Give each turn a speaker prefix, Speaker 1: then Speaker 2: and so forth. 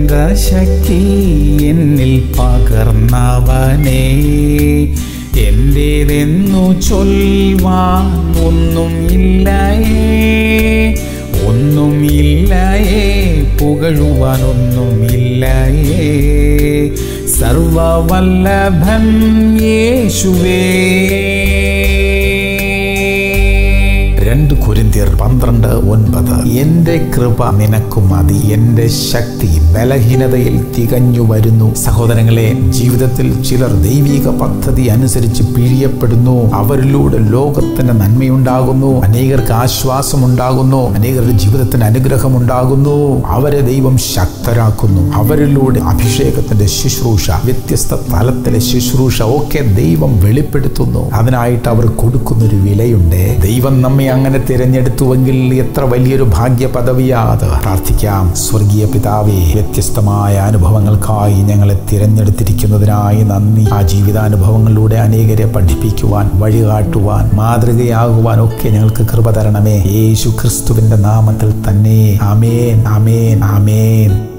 Speaker 1: അത്യന്ത ശക്തി എന്നിൽ പകർന്നവനേ എന്റേതെന്നു ചൊൽവാൻ ഒന്നും ഇല്ലയേ ഒന്നും ഇല്ലയേ പുകഴുവാനൊന്നും ഇല്ലയേ സർവവല്ലഭൻ യേശുവേ രണ്ട് കുരിന്തിയർ പന്ത്രണ്ട് ഒൻപത് എന്റെ കൃപ നിനക്കു മതി എന്റെ ശക്തി ബലഹീനതയിൽ തികഞ്ഞു വരുന്നു സഹോദരങ്ങളെ ജീവിതത്തിൽ ചിലർ ദൈവിക പദ്ധതി അനുസരിച്ച് പിഴിയപ്പെടുന്നു അവരിലൂടെ ലോകത്തിന് നന്മയുണ്ടാകുന്നു അനേകർക്ക് ആശ്വാസമുണ്ടാകുന്നു അനേകരുടെ ജീവിതത്തിന് അനുഗ്രഹമുണ്ടാകുന്നു അവരെ ദൈവം ശക്തരാക്കുന്നു അവരിലൂടെ അഭിഷേകത്തിന്റെ ശുശ്രൂഷ വ്യത്യസ്ത തലത്തിലെ ശുശ്രൂഷ ഒക്കെ ദൈവം വെളിപ്പെടുത്തുന്നു അതിനായിട്ട് അവർ കൊടുക്കുന്നൊരു വിലയുണ്ട് ദൈവം നമ്മെ അങ്ങനെ തിരഞ്ഞെടുത്തുവെങ്കിൽ എത്ര വലിയൊരു ഭാഗ്യ പദവിയാ അത് പ്രാർത്ഥിക്കാം സ്വർഗീയ പിതാവേ വ്യത്യസ്തമായ അനുഭവങ്ങൾക്കായി ഞങ്ങളെ തിരഞ്ഞെടുത്തിരിക്കുന്നതിനായി നന്ദി ആ ജീവിതാനുഭവങ്ങളിലൂടെ അനേകരെ പഠിപ്പിക്കുവാൻ വഴികാട്ടുവാൻ മാതൃകയാകുവാൻ ഒക്കെ ഞങ്ങൾക്ക് കൃപ തരണമേ യേശു ക്രിസ്തുവിന്റെ നാമത്തിൽ തന്നെ ആമേൻ ആമേൻ ആമേൻ